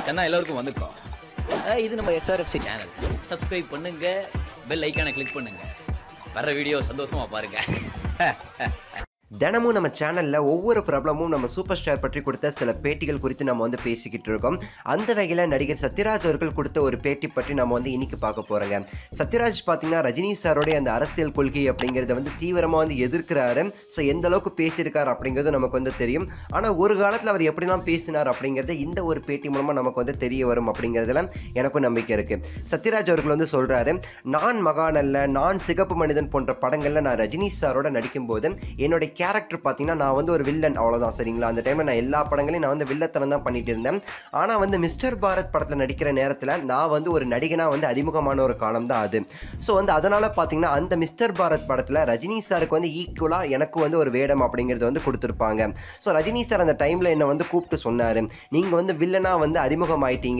கண்ணா எல்லாருக்கும் வந்துக்கோ அஹ் இது நம்ம எஸ்ஆர்எஃப்சி சேனல் சப்ஸ்கிரைப் பண்ணுங்க பெல் ஐக்கானை கிளிக் பண்ணுங்க வர்ற வீடியோ சந்தோஷமா பாருங்க தினமும் நம்ம சேனலில் ஒவ்வொரு பிரபலமும் நம்ம சூப்பர் ஸ்டார் பற்றி கொடுத்த சில பேட்டிகள் குறித்து நம்ம வந்து பேசிக்கிட்டு இருக்கோம் அந்த வகையில் நடிகர் சத்யராஜ் அவர்கள் கொடுத்த ஒரு பேட்டி பற்றி நம்ம வந்து இன்னைக்கு பார்க்க போகிறோங்க சத்யராஜ் பார்த்தீங்கன்னா ரஜினி சாரோடைய அந்த அரசியல் கொள்கை அப்படிங்கிறத வந்து தீவிரமாக வந்து எதிர்க்கிறாரு ஸோ எந்த அளவுக்கு பேசியிருக்காரு அப்படிங்கிறது நமக்கு வந்து தெரியும் ஆனால் ஒரு காலத்தில் அவர் எப்படிலாம் பேசினார் அப்படிங்கிறது இந்த ஒரு பேட்டி மூலமாக நமக்கு வந்து தெரிய வரும் அப்படிங்கிறதுல எனக்கும் நம்பிக்கை இருக்குது சத்யராஜ் அவர்கள் வந்து சொல்கிறாரு நான் மகானல்ல நான் சிகப்பு மனிதன் போன்ற படங்களில் நான் ரஜினி சாரோட நடிக்கும்போது என்னுடைய கேரக்டர் பார்த்தீங்கன்னா நான் வந்து ஒரு வில்லன் அவ்வளோதான் சரிங்களா அந்த டைமில் நான் எல்லா படங்களையும் நான் வந்து வில்லத்தனம் தான் பண்ணிட்டு இருந்தேன் ஆனால் வந்து மிஸ்டர் பாரத் படத்தில் நடிக்கிற நேரத்தில் நான் வந்து ஒரு நடிகனாக வந்து அறிமுகமான ஒரு காலம் தான் அது ஸோ வந்து அதனால் பார்த்தீங்கன்னா அந்த மிஸ்டர் பாரத் படத்தில் ரஜினி சாருக்கு வந்து ஈக்குவலாக எனக்கு வந்து ஒரு வேடம் அப்படிங்கிறது வந்து கொடுத்துருப்பாங்க ஸோ ரஜினி சார் அந்த டைமில் என்னை வந்து கூப்பிட்டு சொன்னார் நீங்கள் வந்து வில்லனாக வந்து அறிமுகமாயிட்டீங்க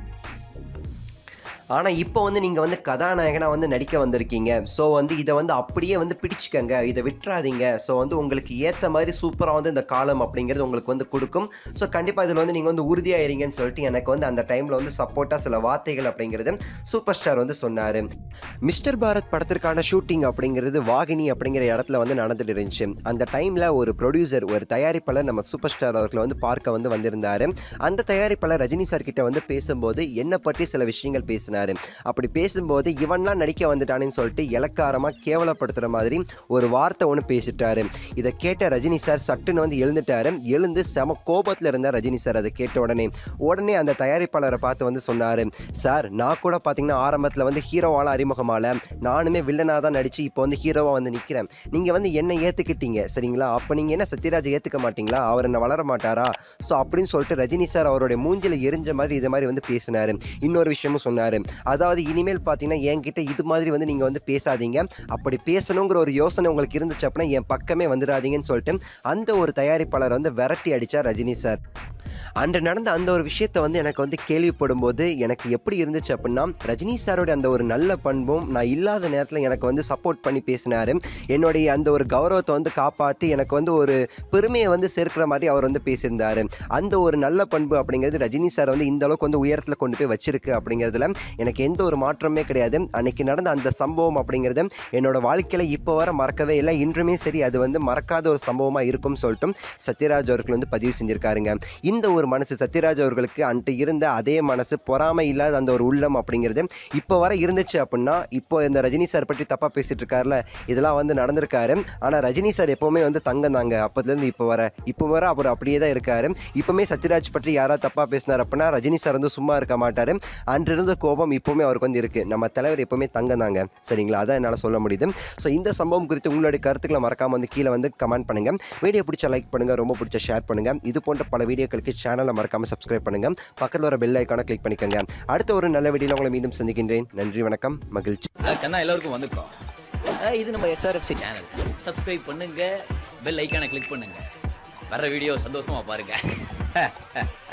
ஆனால் இப்போ வந்து நீங்கள் வந்து கதாநாயகனாக வந்து நடிக்க வந்திருக்கீங்க ஸோ வந்து இதை வந்து அப்படியே வந்து பிடிச்சிக்கங்க இதை விட்டுறாதீங்க ஸோ வந்து உங்களுக்கு ஏற்ற மாதிரி சூப்பராக வந்து இந்த காலம் அப்படிங்கிறது உங்களுக்கு வந்து கொடுக்கும் ஸோ கண்டிப்பாக இதில் வந்து நீங்கள் வந்து உறுதியாயிருங்கன்னு சொல்லிட்டு எனக்கு வந்து அந்த டைமில் வந்து சப்போர்ட்டாக சில வார்த்தைகள் அப்படிங்கிறது சூப்பர் ஸ்டார் வந்து சொன்னார் மிஸ்டர் பாரத் படத்திற்கான ஷூட்டிங் அப்படிங்கிறது வாகினி அப்படிங்கிற இடத்துல வந்து நடந்துட்டு இருந்துச்சு அந்த டைமில் ஒரு ப்ரொடியூசர் ஒரு தயாரிப்பாளர் நம்ம சூப்பர் ஸ்டார் அவர்களை வந்து பார்க்க வந்து வந்திருந்தார் அந்த தயாரிப்பாளர் ரஜினி சார் கிட்ட வந்து பேசும்போது என்னை பற்றி சில விஷயங்கள் பேசினார் அப்படி பேசும்போது இவன்லாம் நடிக்க வந்துட்டானேன்னு சொல்லிட்டு இலக்காரமாக கேவலப்படுத்துகிற மாதிரி ஒரு வார்த்தை ஒன்று பேசிட்டாரு இதை கேட்ட ரஜினி சார் சட்டுன்னு வந்து எழுந்துட்டாரு எழுந்து செம கோபத்தில் இருந்தார் ரஜினி சார் அதை கேட்ட உடனே உடனே அந்த தயாரிப்பாளரை பார்த்து வந்து சொன்னார் சார் நான் கூட பார்த்தீங்கன்னா ஆரம்பத்தில் வந்து ஹீரோவால் அறிமுகமால நானுமே வில்லனாக தான் நடித்து இப்போ வந்து ஹீரோவாக வந்து நிற்கிறேன் நீங்கள் வந்து என்னை ஏற்றுக்கிட்டீங்க சரிங்களா அப்போ நீங்கள் என்ன சத்யராஜ் ஏற்றுக்க மாட்டீங்களா அவர் என்ன வளர மாட்டாரா ஸோ அப்படின்னு சொல்லிட்டு ரஜினி சார் அவருடைய மூஞ்சில எரிஞ்ச மாதிரி இது மாதிரி வந்து பேசினார் இன்னொரு விஷயமும் சொன்னார் அதாவது இனிமேல் பார்த்தீங்கன்னா என்கிட்ட இது மாதிரி வந்து நீங்கள் வந்து பேசாதீங்க அப்படி பேசணுங்கிற ஒரு யோசனை உங்களுக்கு இருந்துச்சு அப்படின்னா என் பக்கமே வந்துடாதீங்கன்னு சொல்லிட்டு அந்த ஒரு தயாரிப்பாளர் வந்து விரட்டி அடித்தார் ரஜினி சார் அன்று நடந்த அந்த ஒரு விஷயத்தை வந்து எனக்கு வந்து கேள்விப்படும் போது எனக்கு எப்படி இருந்துச்சு அப்படின்னா ரஜினி சாரோட அந்த ஒரு நல்ல பண்பும் நான் இல்லாத நேரத்தில் எனக்கு வந்து சப்போர்ட் பண்ணி பேசினார் என்னுடைய அந்த ஒரு கௌரவத்தை வந்து காப்பாற்றி எனக்கு வந்து ஒரு பெருமையை வந்து சேர்க்கிற மாதிரி அவர் வந்து பேசியிருந்தார் அந்த ஒரு நல்ல பண்பு அப்படிங்கிறது ரஜினி சார் வந்து இந்த அளவுக்கு வந்து உயரத்தில் கொண்டு போய் வச்சிருக்கு அப்படிங்கிறதுல எனக்கு எந்த ஒரு மாற்றமே கிடையாது அன்னைக்கு நடந்த அந்த சம்பவம் அப்படிங்கிறது என்னோட வாழ்க்கையில் இப்போ வர மறக்கவே இல்லை இன்றுமே சரி அது வந்து மறக்காத ஒரு சம்பவமாக இருக்கும்னு சொல்லிட்டும் சத்யராஜ் அவர்கள் வந்து பதிவு செஞ்சுருக்காருங்க இந்த ஒரு மனசு சத்யராஜ் அவர்களுக்கு அன்ட்டு இருந்த அதே மனசு பொறாமை இல்லாத அந்த ஒரு உள்ளம் அப்படிங்கிறது இப்போ வர இருந்துச்சு அப்படின்னா இப்போ இந்த ரஜினி சார் பற்றி தப்பாக பேசிட்டு இருக்காருல இதெல்லாம் வந்து நடந்திருக்காரு ஆனால் ரஜினி சார் எப்போவுமே வந்து தங்கம் தாங்க அப்போதுலேருந்து இப்போ வர இப்போ வர அவர் அப்படியே தான் இருக்காரு இப்போவுமே சத்யராஜ் பற்றி யாராவது தப்பாக பேசினார் அப்படின்னா ரஜினி சார் வந்து சும்மா இருக்க மாட்டார் அன்றிருந்த கோபம் இப்போவுமே அவருக்கு வந்து இருக்குது நம்ம தலைவர் எப்போவுமே தங்கம் தாங்க சரிங்களா அதான் என்னால் சொல்ல முடியுது ஸோ இந்த சம்பவம் குறித்து உங்களுடைய கருத்துக்களை மறக்காமல் வந்து கீழே வந்து கமெண்ட் பண்ணுங்கள் வீடியோ பிடிச்ச லைக் பண்ணுங்கள் ரொம்ப பிடிச்ச ஷேர் பண்ணுங்கள் இது போன்ற பல வீடியோக்களுக்கு சேனலை மறக்காமல் சப்ஸ்கிரைப் பண்ணுங்கள் பக்கத்தில் வர பெல் ஐக்கானை கிளிக் பண்ணிக்கோங்க அடுத்த ஒரு நல்ல வீடியோவில் உங்களை மீண்டும் சந்திக்கின்றேன் நன்றி வணக்கம் மகிழ்ச்சி அஹ் கண்ணா எல்லாருக்கும் வந்துக்கோ அஹ் இது நம்ம எஸ்ஆர்எஃப்சி சேனல் சப்ஸ்கிரைப் பண்ணுங்க பெல் ஐக்கானை கிளிக் பண்ணுங்க வர்ற வீடியோ சந்தோஷமா பாருங்க